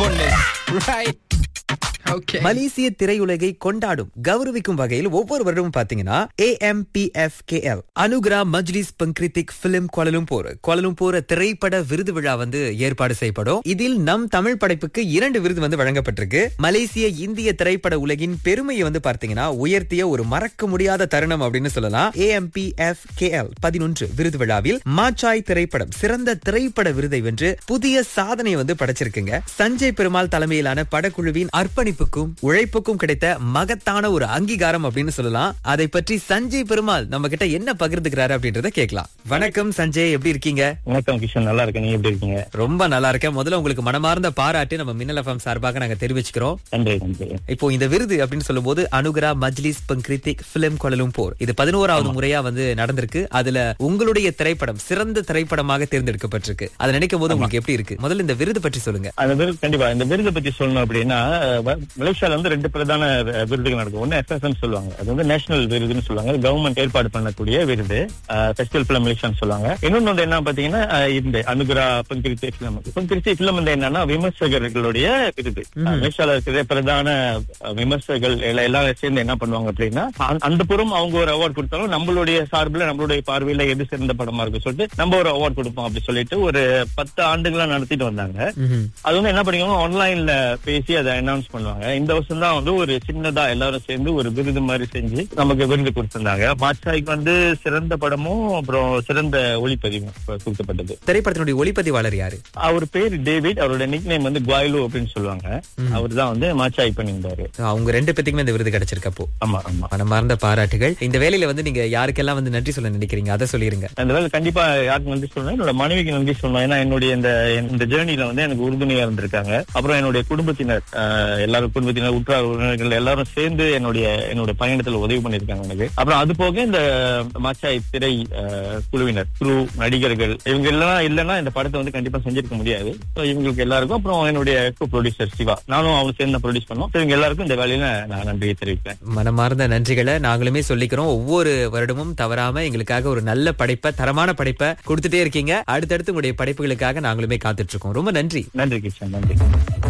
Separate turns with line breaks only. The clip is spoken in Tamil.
Right. Okay.
மலேசிய திரையுலகை கொண்டாடும் கௌரவிக்கும் வகையில் ஒவ்வொரு வருடமும் பாத்தீங்கன்னா ஏஎம்பிஎஃப்கேஎல் அனுகிரா மஜ்லிஸ் பங்கிரித்திக் பிலிம் கோலலும்பூர் கோலலும்பூர் திரைப்பட விருது விழா வந்து ஏற்பாடு செய்யப்படும் இதில் நம் தமிழ் படைப்புக்கு இரண்டு விருது வந்து வழங்கப்பட்டிருக்கு மலேசிய இந்திய திரைப்பட உலகின் பெருமையை வந்து பார்த்தீங்கன்னா உயர்த்திய ஒரு மறக்க முடியாத தருணம் அப்படின்னு சொல்லலாம் ஏஎம்பிஎஃப்கேஎல் பதினொன்று விருது விழாவில் மாச்சாய் திரைப்படம் சிறந்த திரைப்பட விருதை வென்று புதிய சாதனை வந்து படைச்சிருக்குங்க சஞ்சய் பெருமாள் தலைமையிலான படக்குழுவின் அர்ப்பணிப்புக்கும் உழைப்புக்கும் கிடைத்த மகத்தான ஒரு அங்கீகாரம் அப்படின்னு சொல்லலாம் அதை பற்றி சஞ்சய் பெருமாள் நம்ம கிட்ட என்ன பகிர்ந்துக்கிறாரு அப்படின்றத கேட்கலாம் வணக்கம் சஞ்சய் எப்படி இருக்கீங்க
வணக்கம் கிஷன் நல்லா இருக்கேன் நீங்க எப்படி இருக்கீங்க
ரொம்ப நல்லா இருக்கேன் முதல்ல உங்களுக்கு மனமார்ந்த பாராட்டு நம்ம மின்னல் எஃப்எம் சார்பாக நாங்க தெரிவிச்சுக்கிறோம்
நன்றி நன்றி
இப்போ இந்த விருது அப்படின்னு சொல்லும்போது அனுகரா மஜ்லிஸ் பங்கிரித்திக் பிலிம் கோலலும்பூர் இது பதினோராவது முறையா வந்து நடந்திருக்கு அதுல உங்களுடைய திரைப்படம் சிறந்த திரைப்படமாக தேர்ந்தெடுக்கப்பட்டிருக்கு அதை நினைக்கும் போது உங்களுக்கு எப்படி இருக்கு முதல்ல இந்த விருது பற்றி சொல்லுங்க
அந்த விருது கண்டிப்பா இந்த விருதை பத்தி சொல்லணும் அப்படின்னா அஹ், மலேசியால வந்து ரெண்டு பிரதான அஹ், விருதுகள் நடக்கும் ஒன்னு எஃப்எஃப்எம் சொல்லுவாங்க அது வந்து நேஷனல் விருதுன்னு சொல்லுவாங்க கவர்மெண்ட் ஏற்பாடு பண்ணக்கூடிய விருது ஃபெஸ்டிவல் பிலிம் மலேசியான்னு சொல்லுவாங்க இன்னொன்னு வந்து என்ன பாத்தீங்கன்னா அஹ், இந்த அனுகுரா பங்கிரித்தி பிலிம் பங்கிரித்தி பிலிம் வந்து என்னன்னா விமர்சகர்களுடைய விருது அஹ், மலேசியால இருக்கிற பிரதான அஹ், விமர்சகர்கள் எல்லாம் எல்லாரும் சேர்ந்து என்ன பண்ணுவாங்க அப்படின்னா அந்த- அந்த புறம் அவங்க ஒரு அவார்ட் கொடுத்தாலும் நம்மளுடைய சார்பில் நம்மளுடைய பார்வையில எது சிறந்த படமா இருக்கு சொல்லிட்டு நம்ம ஒரு அவார்ட் கொடுப்போம் அப்படி சொல்லிட்டு ஒரு பத்து ஆண்டுகளா நடத்திட்டு வந்தாங்க அது வந்து என்ன பண்ணிக்கோங்க ஆன்லைன்ல பேசி அதை அனௌன்ஸ் பண்ணுவாங்க இந்த வருஷம் தான் வந்து ஒரு சின்னதா எல்லாரும் சேர்ந்து ஒரு விருது மாதிரி செஞ்சு நமக்கு விருது கொடுத்திருந்தாங்க மாச்சாய்க்கு வந்து சிறந்த படமும் அப்புறம் சிறந்த ஒளிப்பதிவும் கொடுக்கப்பட்டது
திரைப்படத்தினுடைய ஒளிப்பதிவாளர் யாரு
அவர் பேர் டேவிட் அவரோட நிக் நேம் வந்து குவாய்லோ அப்படின்னு சொல்லுவாங்க அவர் தான் வந்து மாச்சாய் பண்ணியிருந்தாரு
அவங்க ரெண்டு பேத்துக்குமே இந்த விருது கிடைச்சிருக்கு அப்போ
ஆமா ஆமா
மனமார்ந்த பாராட்டுகள் இந்த வேலையில வந்து நீங்க யாருக்கெல்லாம் வந்து நன்றி சொல்ல நினைக்கிறீங்க அதை சொல்லிருங்க
அந்த வேலை கண்டிப்பா யாருக்கு நன்றி சொல்லணும் என்னோட மனைவிக்கு நன்றி சொல்லணும் ஏன்னா என்னுடைய இந்த இந்த ஜேர்னில வந்து எனக்கு உறுதுணையா இருந்திருக்காங்க அப்புறம் என்னுடைய குடும்பத்தினர் ஆஹ், எல்லாரும் குடும்பத்தினர் உற்றார் உறவினர்கள் எல்லாரும் சேர்ந்து என்னுடைய என்னோட பயணத்துல உதவி பண்ணிருக்காங்க எனக்கு அப்புறம் அது போக இந்த மாச்சாய் திரை ஆஹ், குழுவினர் குரு நடிகர்கள் இவங்க எல்லாம் இல்லைன்னா இந்த படத்தை வந்து கண்டிப்பா செஞ்சிருக்க முடியாது So, இவங்களுக்கு எல்லாருக்கும் அப்புறம் என்னுடைய கோ ப்ரொடியூசர் சிவா நானும் அவங்க சேர்ந்து ப்ரொடியூஸ் பண்ணோம் So, இவங்க எல்லாருக்கும் இந்த வேலையில நான் நன்றியை தெரிவிப்பேன்
மனமார்ந்த நன்றிகளை நாங்களுமே சொல்லிக்கிறோம் ஒவ்வொரு வருடமும் தவறாம எங்களுக்காக ஒரு நல்ல படைப்பை தரமான படைப்பை கொடுத்துட்டே இருக்கீங்க அடுத்தடுத்து உங்களுடைய படைப்புகளுக்காக நாங்களுமே காத்துட்டு இருக்கோம் ரொம்ப நன்றி
நன்றி கிருஷ்ணன் நன்றி